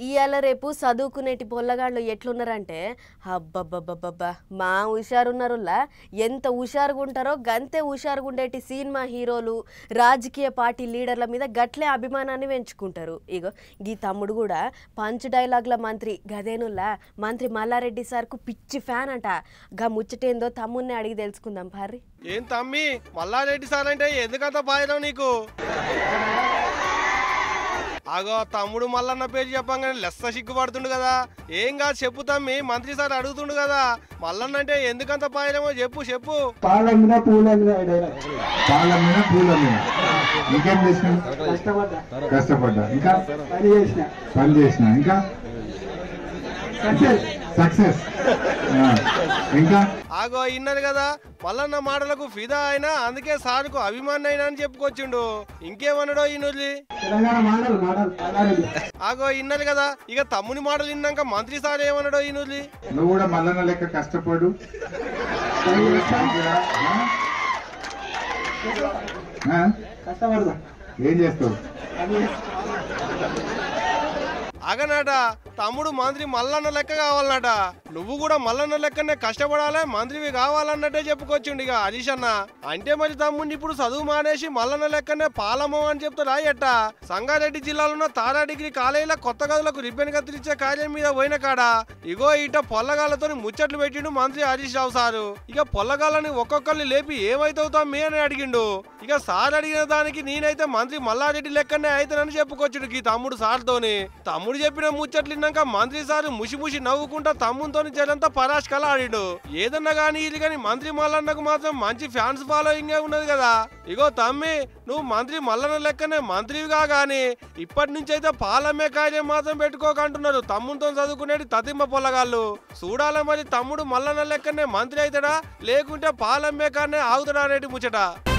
ఇవాళ రేపు చదువుకునేటి పొల్లగాళ్ళు ఎట్లున్నారంటే అబ్బబ్బబ్బబ్బబ్బా మా హుషారున్నారులా ఎంత హుషారుగా ఉంటారో గంతే హుషారుగా ఉండేటి సినిమా హీరోలు రాజకీయ పార్టీ లీడర్ల మీద గట్లే అభిమానాన్ని పెంచుకుంటారు ఇగో గీ తమ్ముడు కూడా పంచ్ డైలాగ్ల మంత్రి గదేనుల్లా మంత్రి మల్లారెడ్డి సార్కు పిచ్చి ఫ్యాన్ అంట గా ముచ్చటేందో తమ్ముడిని అడిగి తెలుసుకుందాం పారి ఏం తమ్మి మల్లారెడ్డి సార్ అంటే ఎందుకంత బాధం నీకు అగో తమ్ముడు మల్లన్న పేరు చెప్పంగానే లెస్స సిగ్గుపడుతుండు కదా ఏం కాదు చెప్పు తమ్మి మంత్రి సార్ అడుగుతుండు కదా మల్లన్న అంటే ఎందుకంత పాయలేమో చెప్పు చెప్పు పాలమ్మిన పూలమ్మిన ఏదైనా పాలమ్మిన పూలమ్మిన ఇంకేం చేసిన కష్టపడ్డా కష్టపడ్డా ఇంకా పని చేసిన పని చేసిన ఇంకా సక్సెస్ సక్సెస్ ఇంకా ఆగో ఇన్నది కదా మల్లన్న మాటలకు ఫిదా అయినా అందుకే సార్కు అభిమాని అయినా అని చెప్పుకొచ్చిండు ఇంకేమన్నాడో ఈ నుల్లి తెలంగాణ మాడల్ మాడల్ మల్లారెడ్డి ఆగో ఇన్నది కదా ఇక తమ్ముని మాటలు విన్నాక మంత్రి సార్ ఏమన్నాడో ఈ నుల్లి నువ్వు కూడా మల్లన్న లెక్క కష్టపడు పని చేస్తా ఆ? కష్టపడదా ఏం చేస్తావు పని చేస్తా అగనాట తమ్ముడు మంత్రి మల్లన్న లెక్క కావాలన్నట నువ్వు కూడా మల్లన్న లెక్కనే కష్టపడాలి మంత్రివి కావాలన్నట్టే చెప్పుకొచ్చిండు ఇక హరీష్ అన్న అంటే మరి తమ్ముడిని ఇప్పుడు చదువు మానేసి మల్లన్న లెక్కనే పాలమో అని చెప్తాడా ఎట్ట సంగారెడ్డి జిల్లాలో ఉన్న తారా డిగ్రీ కాలేజీలో కొత్త గదులకు రిబ్బన్ కత్తిరించే కార్యం మీద పోయిన కాడ ఇగో ఇట పొల్లగాళ్ళతో ముచ్చట్లు పెట్టిండు మంత్రి హరీష్ రావు సారు ఇక పొల్లగాళ్ళని ఒక్కొక్కరిని లేపి ఏమైతవుతాం మీ అని అడిగిండు ఇక సార్ అడిగిన దానికి నేనైతే మంత్రి మల్లారెడ్డి లెక్కనే అయితేనని చెప్పుకొచ్చుడు ఈ తమ్ముడు సార్తోని తమ్ముడు చెప్పిన ముచ్చట్లు విన్నాక మంత్రి సార్ ముసి ముసి నవ్వుకుంటా తమ్ముతోని జనంతా పరాష్కల ఆడిండు ఏదన్నా గానీ ఇది కానీ మంత్రి మల్లన్నకు మాత్రం మంచి ఫ్యాన్స్ ఫాలోయింగ్ ఉన్నది కదా ఇగో తమ్మి నువ్వు మంత్రి మల్లన్న లెక్కనే మంత్రివిగా గాని ఇప్పటి నుంచి అయితే పాలమ్మే కార్యం మాత్రం పెట్టుకోకంటున్నారు తమ్ముతో చదువుకునేది తతింబ పొల్లగాళ్ళు చూడాలి మరి తమ్ముడు మల్లన్న లెక్కనే మంత్రి అవుతాడా లేకుంటే పాలమ్మే కానీ ఆగుతాడా అనేది ముచ్చట